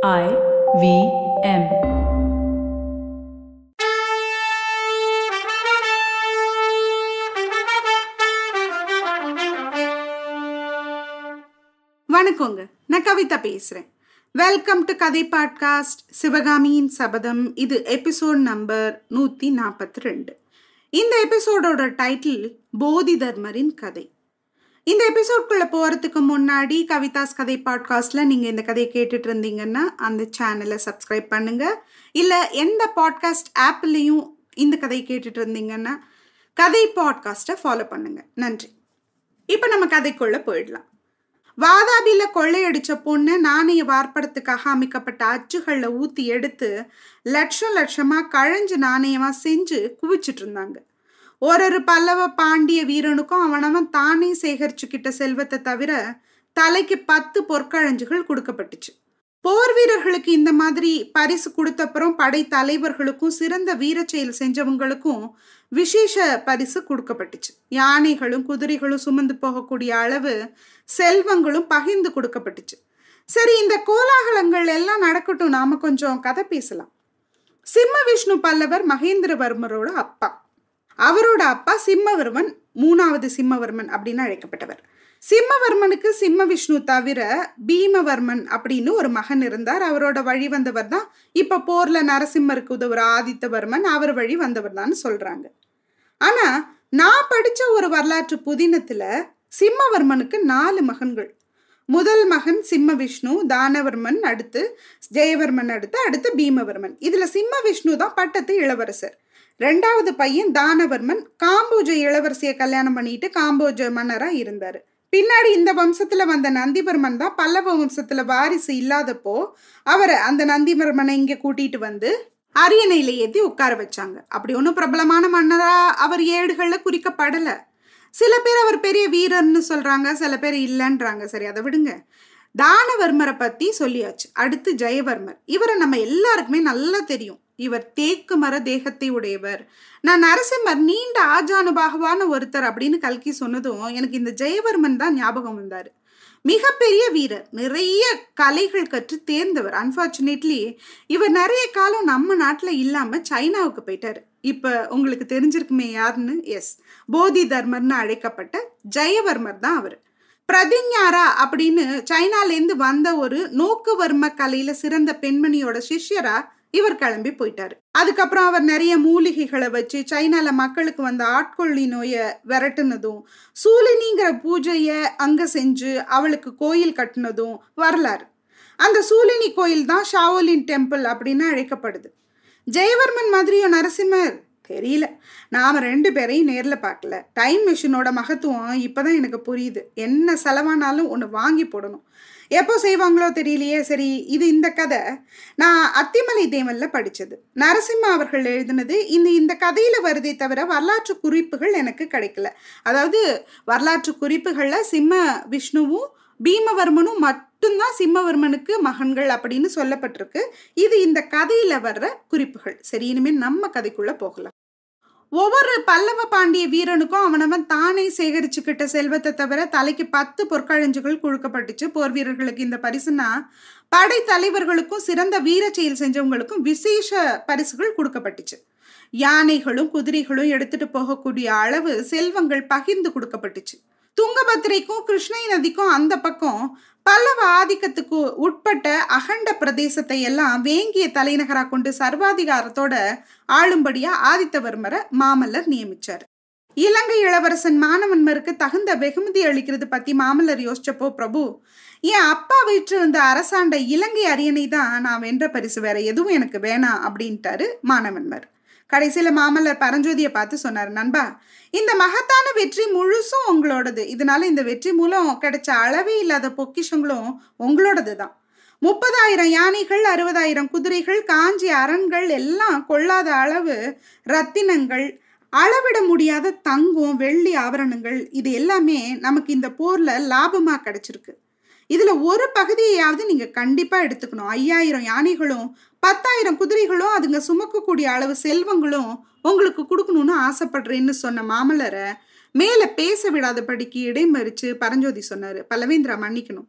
I V M. வணக்கங்க நான் கவிதா பேசுறேன் வெல்கம் டு கதை பாட்காஸ்ட் சிவகாமியின் சபதம் இது எபிசோட் நம்பர் நூற்றி நாற்பத்தி ரெண்டு இந்த எபிசோடோட டைட்டில் போதி தர்மரின் கதை இந்த எபிசோட்குள்ளே போகிறதுக்கு முன்னாடி கவிதாஸ் கதை பாட்காஸ்ட்டில் நீங்கள் இந்த கதையை கேட்டுட்டு இருந்தீங்கன்னா அந்த சேனலை சப்ஸ்கிரைப் பண்ணுங்கள் இல்லை எந்த பாட்காஸ்ட் ஆப்லேயும் இந்த கதையை கேட்டுட்டு இருந்தீங்கன்னா கதை பாட்காஸ்ட்டை ஃபாலோ பண்ணுங்கள் நன்றி இப்போ நம்ம கதைக்குள்ளே போயிடலாம் வாதாபில கொள்ளையடிச்ச பொண்ணு நாணய வார்ப்படத்துக்காக அமைக்கப்பட்ட அச்சுகளில் ஊத்தி எடுத்து லட்சம் லட்சமா கழஞ்சு நாணயமா செஞ்சு குவிச்சிட்டு இருந்தாங்க ஒரு ஒரு பல்லவ பாண்டிய வீரனுக்கும் அவனவன் தானே சேகரிச்சுக்கிட்ட செல்வத்தை தவிர தலைக்கு பத்து பொற்கழஞ்சுகள் கொடுக்கப்பட்டுச்சு போர் வீரர்களுக்கு இந்த மாதிரி பரிசு கொடுத்தப்புறம் படை தலைவர்களுக்கும் சிறந்த வீரச் செயல் செஞ்சவங்களுக்கும் விசேஷ பரிசு கொடுக்கப்பட்டுச்சு யானைகளும் குதிரைகளும் சுமந்து போகக்கூடிய அளவு செல்வங்களும் பகிர்ந்து கொடுக்கப்பட்டுச்சு சரி இந்த கோலாகலங்கள் எல்லாம் நடக்கட்டும் நாம கொஞ்சம் கதை பேசலாம் சிம்ம விஷ்ணு பல்லவர் மகேந்திரவர்மரோட அப்பா அவரோட அப்பா சிம்மவர்மன் மூணாவது சிம்மவர்மன் அப்படின்னு அழைக்கப்பட்டவர் சிம்மவர்மனுக்கு சிம்ம விஷ்ணு தவிர பீமவர்மன் அப்படின்னு ஒரு மகன் இருந்தார் அவரோட வழி வந்தவர் தான் இப்ப போர்ல நரசிம்மருக்கு உதவுற ஆதித்தவர்மன் அவர் வழி வந்தவர் தான் சொல்றாங்க ஆனா நான் படிச்ச ஒரு வரலாற்று புதினத்துல சிம்மவர்மனுக்கு நாலு மகன்கள் முதல் மகன் சிம்ம விஷ்ணு தானவர்மன் அடுத்து ஜெயவர்மன் அடுத்து அடுத்து பீமவர்மன் இதுல சிம்ம விஷ்ணு தான் பட்டத்து இளவரசர் ரெண்டாவது பையன் தானவர்மன் காம்போஜ இளவரசியை கல்யாணம் பண்ணிட்டு காம்போஜ மன்னரா இருந்தாரு பின்னாடி இந்த வம்சத்துல வந்த நந்திவர்மன் தான் பல்லவ வம்சத்துல வாரிசு இல்லாதப்போ அவரை அந்த நந்திவர்மனை இங்க கூட்டிட்டு வந்து அரியணையில ஏத்தி உட்கார வச்சாங்க அப்படி ஒன்றும் பிரபலமான மன்னரா அவர் ஏடுகள்ல குறிக்கப்படல சில பேர் அவர் பெரிய வீரர்னு சொல்றாங்க சில பேர் இல்லைன்றாங்க சரி அதை விடுங்க தானவர்மரை பத்தி சொல்லியாச்சு அடுத்து ஜெயவர்மர் இவரை நம்ம எல்லாருக்குமே நல்லா தெரியும் இவர் தேக்கு மர தேகத்தை உடையவர் நான் நரசிம்மர் நீண்ட ஆஜானுபாகவான ஒருத்தர் அப்படின்னு கல்கி சொன்னதும் எனக்கு இந்த ஜெயவர்மன் தான் ஞாபகம் வந்தாரு மிகப்பெரிய வீரர் நிறைய கலைகள் கற்று தேர்ந்தவர் அன்பார்ச்சுனேட்லி இவர் நிறைய காலம் நம்ம நாட்டில் இல்லாம சைனாவுக்கு போயிட்டாரு இப்ப உங்களுக்கு தெரிஞ்சிருக்குமே யாருன்னு எஸ் போதி தர்மர்னு அழைக்கப்பட்ட ஜெயவர்மர் தான் அவர் பிரதிஞாரா அப்படின்னு சைனாலேருந்து வந்த ஒரு நோக்குவர்ம கலையில சிறந்த பெண்மணியோட சிஷ்யரா இவர் கிளம்பி போயிட்டாரு அதுக்கப்புறம் அவர் நிறைய மூலிகைகளை வச்சு சைனால மக்களுக்கு வந்த ஆட்கொள்ளி நோயை விரட்டுனதும் சூலினிங்கிற பூஜையை அங்க செஞ்சு அவளுக்கு கோயில் கட்டினதும் வரலாறு அந்த சூலினி கோயில் தான் ஷாவோலின் டெம்பிள் அப்படின்னு அழைக்கப்படுது ஜெயவர்மன் மாதிரியும் நரசிம்மர் தெரியல நாம் ரெண்டு பேரையும் நேரில் பார்க்கல டைம் மிஷினோட மகத்துவம் இப்போதான் எனக்கு புரியுது என்ன செலவானாலும் ஒன்று வாங்கி போடணும் எப்போ செய்வாங்களோ தெரியலையே சரி இது இந்த கதை நான் அத்திமலை தேவனில் படித்தது நரசிம்ம அவர்கள் எழுதினது இந்த இந்த கதையில் வருதே தவிர வரலாற்று குறிப்புகள் எனக்கு கிடைக்கல அதாவது வரலாற்று குறிப்புகளில் சிம்ம விஷ்ணுவும் பீமவர்மனும் மட்டும்தான் சிம்மவர்மனுக்கு மகன்கள் அப்படின்னு சொல்லப்பட்டிருக்கு இது இந்த கதையில வர்ற குறிப்புகள் சரி இனிமேல் நம்ம கதைக்குள்ள போகலாம் ஒவ்வொரு பல்லவ பாண்டிய வீரனுக்கும் அவனவன் தானே சேகரிச்சுக்கிட்ட செல்வத்தை தவிர தலைக்கு பத்து பொற்கழஞ்சுகள் கொடுக்கப்பட்டுச்சு போர் வீரர்களுக்கு இந்த பரிசுனா படை தலைவர்களுக்கும் சிறந்த வீர செயல் செஞ்சவங்களுக்கும் விசேஷ பரிசுகள் கொடுக்கப்பட்டுச்சு யானைகளும் குதிரைகளும் எடுத்துட்டு போகக்கூடிய அளவு செல்வங்கள் பகிர்ந்து கொடுக்கப்பட்டுச்சு துங்கபத்திரைக்கும் கிருஷ்ணை நதிக்கும் அந்த பக்கம் பல்லவ ஆதிக்கத்துக்கு உட்பட்ட அகண்ட பிரதேசத்தை எல்லாம் வேங்கிய தலைநகரா கொண்டு சர்வாதிகாரத்தோட ஆளும்படியா ஆதித்தவர்மரை மாமல்லர் நியமிச்சார் இலங்கை இளவரசன் மாணவன்மருக்கு தகுந்த வெகுமதி அளிக்கிறது பத்தி மாமல்லர் யோசிச்சப்போ பிரபு என் அப்பா வீட்டிலிருந்த அரசாண்ட இலங்கை அரியணை தான் நான் வென்ற பரிசு வேற எதுவும் எனக்கு வேணாம் அப்படின்ட்டாரு மாணவன்மர் கடைசியில மாமல்லர் பரஞ்சோதியை பார்த்து சொன்னார் நண்பா இந்த மகத்தான வெற்றி முழுசும் உங்களோடது இதனால இந்த வெற்றி மூலம் கிடைச்ச அளவே இல்லாத பொக்கிஷங்களும் உங்களோடது தான் முப்பதாயிரம் யானைகள் அறுபதாயிரம் குதிரைகள் காஞ்சி அரண்கள் எல்லாம் கொள்ளாத அளவு ரத்தினங்கள் அளவிட முடியாத தங்கம் வெள்ளி ஆபரணங்கள் இது எல்லாமே நமக்கு இந்த போர்ல லாபமா கிடைச்சிருக்கு இதுல ஒரு பகுதியையாவது நீங்க கண்டிப்பா எடுத்துக்கணும் ஐயாயிரம் யானைகளும் பத்தாயிரம் குதிரைகளும் அதுங்க சுமக்கக்கூடிய அளவு செல்வங்களும் உங்களுக்கு கொடுக்கணும்னு ஆசைப்படுறேன்னு சொன்ன மாமல்லரை மேலே பேச விடாதபடிக்கு இடைமறிச்சு பரஞ்சோதி சொன்னார் பல்லவேந்திரா மன்னிக்கணும்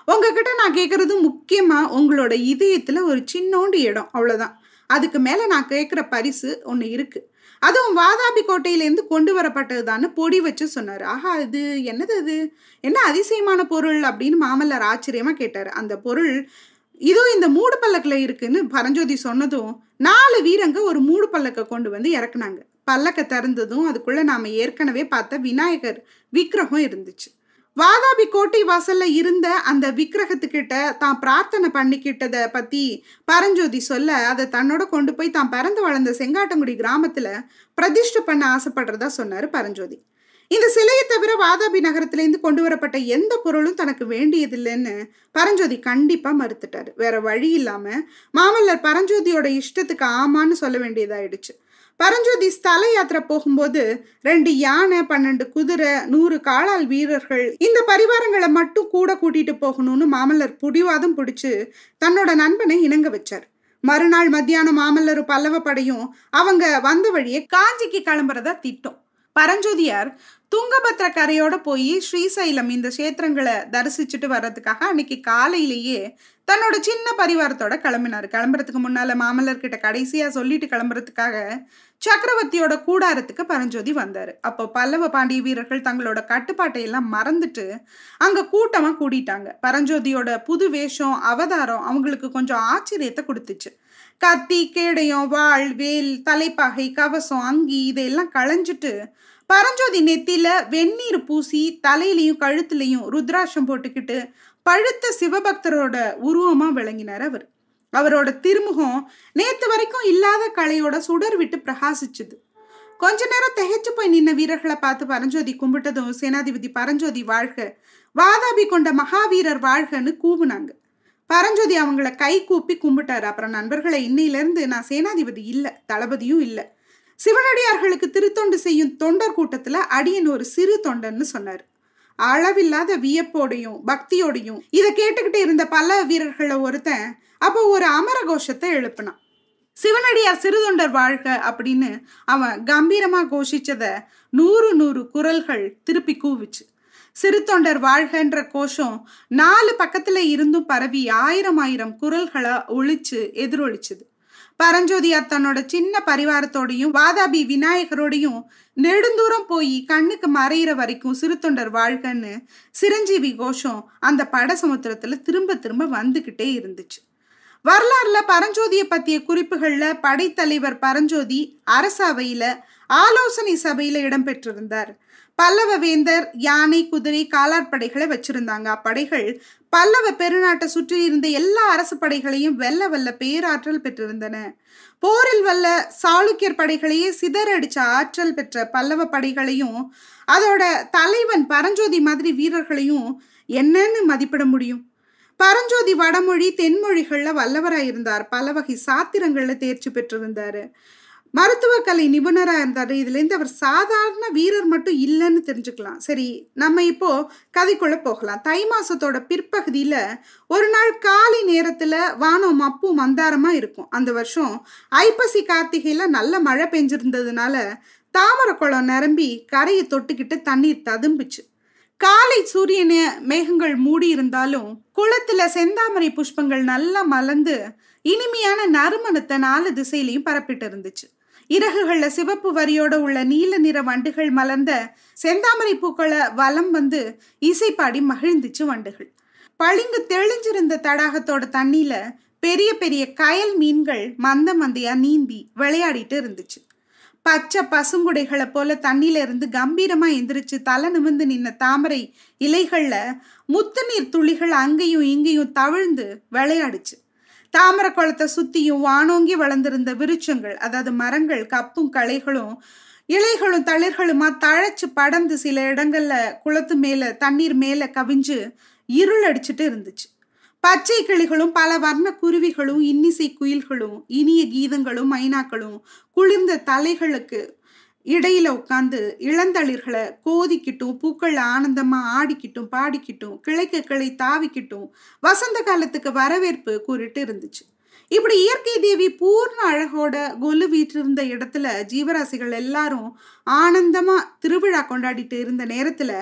உங்ககிட்ட நான் கேட்கறது முக்கியமா உங்களோட இதயத்துல ஒரு சின்னோண்டு இடம் அவ்வளவுதான் அதுக்கு மேல நான் கேட்குற பரிசு ஒன்று இருக்கு அதுவும் வாதாபி கோட்டையிலேருந்து கொண்டு வரப்பட்டதுதான்னு பொடி வச்சு சொன்னார் ஆஹா இது என்னது அது என்ன அதிசயமான பொருள் அப்படின்னு மாமல்லர் ஆச்சரியமா கேட்டார் அந்த பொருள் இதோ இந்த மூடு பல்லக்கில் இருக்குன்னு பரஞ்சோதி சொன்னதும் நாலு வீரங்க ஒரு மூடு பல்லக்கை கொண்டு வந்து இறக்குனாங்க பல்லக்க திறந்ததும் அதுக்குள்ள நாம ஏற்கனவே பார்த்த விநாயகர் விக்கிரகம் இருந்துச்சு வாதாபி கோட்டை வாசல்ல இருந்த அந்த விக்கிரகத்துக்கிட்ட தான் பிரார்த்தனை பண்ணிக்கிட்டத பத்தி பரஞ்சோதி சொல்ல அதை தன்னோட கொண்டு போய் தான் பிறந்து வளர்ந்த செங்காட்டங்குடி கிராமத்துல பிரதிஷ்டை பண்ண ஆசைப்படுறதா சொன்னாரு பரஞ்சோதி இந்த சிலையை தவிர வாதாபி நகரத்திலேருந்து கொண்டு வரப்பட்ட எந்த பொருளும் தனக்கு வேண்டியதில்லைன்னு பரஞ்சோதி கண்டிப்பா மறுத்துட்டாரு வேற வழி இல்லாம மாமல்லர் பரஞ்சோதியோட இஷ்டத்துக்கு ஆமான்னு சொல்ல வேண்டியதாயிடுச்சு பரஞ்சோதி ஸ்தல யாத்திரை போகும்போது ரெண்டு யானை பன்னெண்டு குதிரை நூறு காலால் வீரர்கள் இந்த பரிவாரங்களை மட்டும் கூட கூட்டிட்டு போகணும்னு மாமல்லர் புடிவாதம் பிடிச்சு தன்னோட நண்பனை இணங்க வச்சார் மறுநாள் மத்தியானம் மாமல்லரும் பல்லவ படையும் அவங்க வந்த வழியே காஞ்சிக்கு கிளம்புறதா திட்டம் பரஞ்சோதியார் துங்கபத்ர கரையோட போய் ஸ்ரீசைலம் இந்த கஷேத்திரங்களை தரிசிச்சுட்டு வர்றதுக்காக அன்னைக்கு காலையிலேயே தன்னோட சின்ன பரிவாரத்தோட கிளம்பினாரு கிளம்புறதுக்கு முன்னால மாமல்லர் கிட்ட கடைசியா சொல்லிட்டு கிளம்புறதுக்காக சக்கரவர்த்தியோட கூடாரத்துக்கு பரஞ்சோதி வந்தாரு அப்போ பல்லவ பாண்டிய வீரர்கள் தங்களோட கட்டுப்பாட்டை எல்லாம் மறந்துட்டு அங்க கூட்டமா கூடிட்டாங்க பரஞ்சோதியோட புது வேஷம் அவதாரம் அவங்களுக்கு கொஞ்சம் ஆச்சரியத்தை கொடுத்துச்சு கத்தி கேடயம் வாள் வேல் தலைப்பாகை கவசம் அங்கி இதையெல்லாம் களைஞ்சிட்டு பரஞ்சோதி நெத்தியில வெந்நீர் பூசி தலையிலையும் கழுத்துலையும் ருத்ராட்சம் போட்டுக்கிட்டு பழுத்த சிவபக்தரோட உருவமா விளங்கினார் அவர் அவரோட திருமுகம் நேத்து வரைக்கும் இல்லாத கலையோட சுடர் விட்டு பிரகாசிச்சுது கொஞ்ச நேரம் திகைச்சு போய் நின்ன வீரர்களை பார்த்து பரஞ்சோதி கும்பிட்டதும் சேனாதிபதி பரஞ்சோதி வாழ்க வாதாபி கொண்ட மகாவீரர் வாழ்கன்னு கூவுனாங்க பரஞ்சோதி அவங்கள கை கூப்பி கும்பிட்டாரு அப்புறம் நண்பர்களை இன்னையிலிருந்து நான் சேனாதிபதி இல்லை தளபதியும் இல்லை சிவனடியார்களுக்கு திருத்தொண்டு செய்யும் தொண்டர் கூட்டத்துல அடியன் ஒரு சிறு தொண்டன்னு சொன்னார் அளவில்லாத வியப்போடையும் பக்தியோடையும் இதை கேட்டுக்கிட்டு இருந்த பல வீரர்கள ஒருத்தன் அப்போ ஒரு அமர கோஷத்தை எழுப்பினான் சிவனடியார் சிறுதொண்டர் வாழ்க அப்படின்னு அவன் கம்பீரமா கோஷிச்சத நூறு நூறு குரல்கள் திருப்பி கூவிச்சு சிறுத்தொண்டர் வாழ்கன்ற கோஷம் நாலு பக்கத்துல இருந்தும் பரவி ஆயிரம் ஆயிரம் குரல்களா ஒழிச்சு எதிரொலிச்சுது பரஞ்சோதியார் தன்னோட சின்ன பரிவாரத்தோடையும் வாதாபி விநாயகரோடையும் நெடுந்தூரம் போய் கண்ணுக்கு மறையிற வரைக்கும் சிறுத்தொண்டர் வாழ்கன்னு சிரஞ்சீவி கோஷம் அந்த பட சமுத்திரத்துல திரும்ப திரும்ப வந்துகிட்டே இருந்துச்சு வரலாறுல பரஞ்சோதியை பத்திய குறிப்புகள்ல படைத்தலைவர் பரஞ்சோதி அரசவையில ஆலோசனை சபையில இடம்பெற்றிருந்தார் பல்லவ வேந்தர் யானை குதிரை காலாட்படைகளை வச்சிருந்தாங்க அப்படைகள் பல்லவ பெருநாட்டை சுற்றி இருந்த எல்லா அரசு படைகளையும் வெல்ல வல்ல பேராற்றல் பெற்றிருந்தன போரில் வல்ல சாளுக்கியர் படைகளையே சிதறடிச்ச ஆற்றல் பெற்ற பல்லவ படைகளையும் அதோட தலைவன் பரஞ்சோதி மாதிரி வீரர்களையும் என்னன்னு மதிப்பிட முடியும் பரஞ்சோதி வடமொழி தென்மொழிகள்ல வல்லவராயிருந்தார் பல வகை சாத்திரங்கள்ல தேர்ச்சி பெற்றிருந்தாரு மருத்துவக்கலை நிபுணரா இருந்தாரு இதுல இருந்து அவர் சாதாரண வீரர் மட்டும் இல்லைன்னு தெரிஞ்சுக்கலாம் சரி நம்ம இப்போ கதைக்குள்ள போகலாம் தை மாசத்தோட பிற்பகுதியில ஒரு நாள் காலை நேரத்துல வானம் மப்பு மந்தாரமா இருக்கும் அந்த வருஷம் ஐப்பசி கார்த்திகையில நல்ல மழை பெஞ்சிருந்ததுனால தாமரை குளம் நிரம்பி கரையை தொட்டுக்கிட்டு தண்ணீர் ததும்புச்சு காலை சூரியன மேகங்கள் மூடி இருந்தாலும் குளத்துல செந்தாமரை புஷ்பங்கள் நல்லா மலர்ந்து இனிமையான நறுமணத்தை நாலு திசையிலையும் பரப்பிட்டு இருந்துச்சு இறகுகள்ல சிவப்பு வரியோட உள்ள நீல நிற வண்டுகள் மலர்ந்த செந்தாமரை பூக்களை வலம் வந்து இசைப்பாடி மகிழ்ந்துச்சு வண்டுகள் பளிங்கு தெளிஞ்சிருந்த தடாகத்தோட தண்ணியில பெரிய பெரிய கயல் மீன்கள் மந்த மந்தையா நீந்தி விளையாடிட்டு இருந்துச்சு பச்சை பசுங்குடைகளை போல தண்ணியில இருந்து கம்பீரமா எந்திரிச்சு தலை நிமிர்ந்து நின்ன தாமரை இலைகள்ல முத்து நீர் துளிகள் அங்கேயும் இங்கேயும் தவிழ்ந்து விளையாடுச்சு தாமரை குளத்தை சுத்தியும் வானோங்கி வளர்ந்திருந்த விருட்சங்கள் அதாவது மரங்கள் கப்பும் களைகளும் இலைகளும் தளிர்களுமா தழைச்சு படந்து சில இடங்கள்ல குளத்து மேல தண்ணீர் மேல கவிஞ்சு இருள் அடிச்சுட்டு இருந்துச்சு பச்சை கிளிகளும் பல வர்ண குருவிகளும் இன்னிசை குயில்களும் இனிய கீதங்களும் மைனாக்களும் குளிர்ந்த தலைகளுக்கு இடையில உட்காந்து இளந்தளிர்களை கோதிக்கிட்டும் பூக்கள் ஆனந்தமா ஆடிக்கிட்டும் பாடிக்கிட்டும் கிளைக்கு கிளை தாவிக்கிட்டும் வசந்த காலத்துக்கு வரவேற்பு கூறிட்டு இருந்துச்சு இப்படி இயற்கை தேவி பூர்ண அழகோட கொலு வீற்றிருந்த இடத்துல ஜீவராசிகள் எல்லாரும் ஆனந்தமா திருவிழா கொண்டாடிட்டு இருந்த நேரத்துல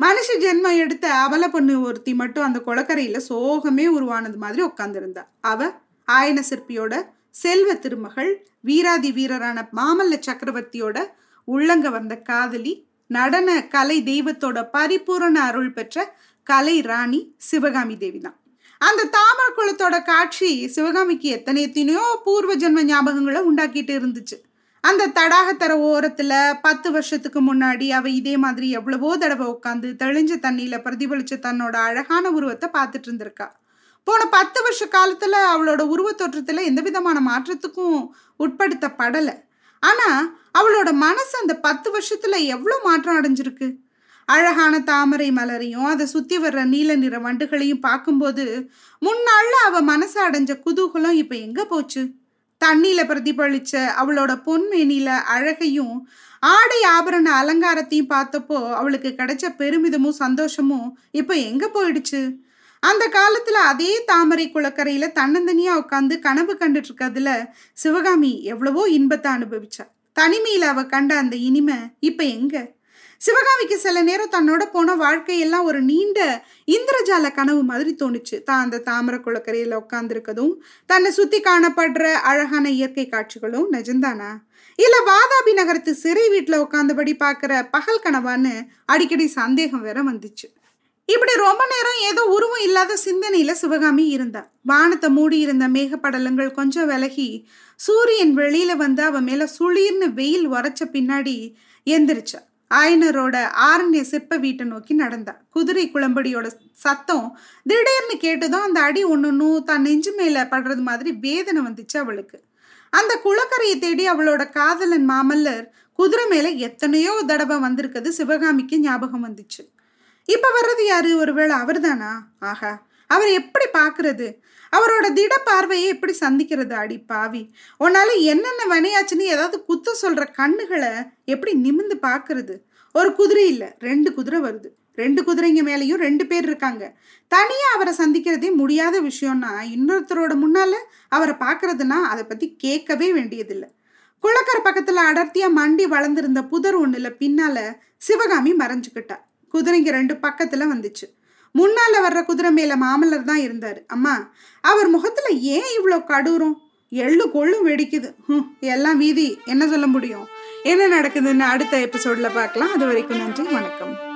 மனுஷ ஜென்மம் எடுத்த அவல பொண்ணு ஒருத்தி மட்டும் அந்த குளக்கரையில சோகமே உருவானது மாதிரி உட்காந்துருந்தா அவ ஆயன சிற்பியோட செல்வ திருமகள் வீராதி வீரரான மாமல்ல சக்கரவர்த்தியோட உள்ளங்க வந்த காதலி நடன கலை தெய்வத்தோட பரிபூரண அருள் பெற்ற கலை ராணி சிவகாமி தேவி தான் அந்த தாமரை குளத்தோட காட்சி சிவகாமிக்கு எத்தனை எத்தனையோ பூர்வ ஜென்ம ஞாபகங்களை உண்டாக்கிட்டு இருந்துச்சு அந்த தடாகத்தர ஓரத்துல பத்து வருஷத்துக்கு முன்னாடி அவ இதே மாதிரி எவ்வளவோ தடவை உட்காந்து தெளிஞ்ச தண்ணியில பிரதிபலிச்ச தன்னோட அழகான உருவத்தை பார்த்துட்டு இருந்திருக்கா போன பத்து வருஷ காலத்துல அவளோட உருவத் தோற்றத்துல எந்த விதமான மாற்றத்துக்கும் உட்படுத்தப்படலை ஆனா அவளோட மனசு அந்த பத்து வருஷத்துல எவ்வளோ மாற்றம் அடைஞ்சிருக்கு அழகான தாமரை மலரையும் அதை சுத்தி வர்ற நீல நிற வண்டுகளையும் பார்க்கும்போது முன்னாள்ல அவ மனசு அடைஞ்ச குதூகலம் இப்ப எங்க போச்சு தண்ணியில பிரதிபலிச்ச அவளோட பொன்மேனில அழகையும் ஆடை ஆபரண அலங்காரத்தையும் பார்த்தப்போ அவளுக்கு கிடைச்ச பெருமிதமும் சந்தோஷமும் இப்ப எங்க போயிடுச்சு அந்த காலத்துல அதே தாமரை குளக்கரையில தன்னந்தனியா உட்காந்து கனவு கண்டுட்டு இருக்கிறதுல சிவகாமி எவ்வளவோ இன்பத்தை அனுபவிச்சா தனிமையில அவ கண்ட அந்த இனிமை இப்ப எங்க சிவகாமிக்கு சில நேரம் தன்னோட போன வாழ்க்கையெல்லாம் ஒரு நீண்ட இந்திரஜால கனவு மாதிரி தோணுச்சு தான் அந்த தாமரை குளக்கரையில உட்காந்துருக்கதும் தன்னை சுத்தி காணப்படுற அழகான இயற்கை காட்சிகளும் நிஜம்தானா இல்ல வாதாபி நகரத்து சிறை வீட்டுல உட்காந்தபடி பாக்குற பகல் கனவான்னு அடிக்கடி சந்தேகம் வேற வந்துச்சு இப்படி ரொம்ப நேரம் ஏதோ உருவம் இல்லாத சிந்தனையில சிவகாமி இருந்தா வானத்தை மூடி இருந்த மேகப்படலங்கள் கொஞ்சம் விலகி சூரியன் வெளியில வந்து அவ மேல சுளீர்னு வெயில் உரைச்ச பின்னாடி எந்திரிச்சா ஆயனரோட ஆரண்ய சிற்ப வீட்டை நோக்கி நடந்தா குதிரை குளம்படியோட சத்தம் திடீர்னு கேட்டதும் அந்த அடி ஒன்னொன்னும் தன் நெஞ்சு மேல படுறது மாதிரி வேதனை வந்துச்சு அவளுக்கு அந்த குளக்கரையை தேடி அவளோட காதலன் மாமல்லர் குதிரை மேல எத்தனையோ தடவை வந்திருக்கிறது சிவகாமிக்கு ஞாபகம் வந்துச்சு இப்ப வர்றது யாரு ஒருவேளை அவர்தானா ஆஹா அவர் எப்படி பாக்குறது அவரோட திட பார்வையை எப்படி சந்திக்கிறது அடி பாவி உன்னால என்னென்ன வினையாச்சுன்னு ஏதாவது குத்த சொல்ற கண்ணுகளை எப்படி நிமிந்து பாக்குறது ஒரு குதிரை இல்ல ரெண்டு குதிரை வருது ரெண்டு குதிரைங்க மேலேயும் ரெண்டு பேர் இருக்காங்க தனியா அவரை சந்திக்கிறதே முடியாத விஷயம்னா இன்னொருத்தரோட முன்னால அவரை பாக்குறதுன்னா அதை பத்தி கேட்கவே வேண்டியதில்லை குளக்கரை பக்கத்துல அடர்த்தியா மண்டி வளர்ந்திருந்த புதர் ஒண்ணுல பின்னால சிவகாமி மறைஞ்சுக்கிட்டா குதிரைங்க ரெண்டு பக்கத்துல வந்துச்சு முன்னால வர்ற குதிரை மேல மாமல்லர் தான் இருந்தாரு அம்மா அவர் முகத்துல ஏன் இவ்வளோ கடூரம் எள்ளு கொள்ளும் வெடிக்குது ஹம், எல்லாம் வீதி என்ன சொல்ல முடியும் என்ன நடக்குதுன்னு அடுத்த எபிசோட்ல பார்க்கலாம் அது வரைக்கும் நன்றி வணக்கம்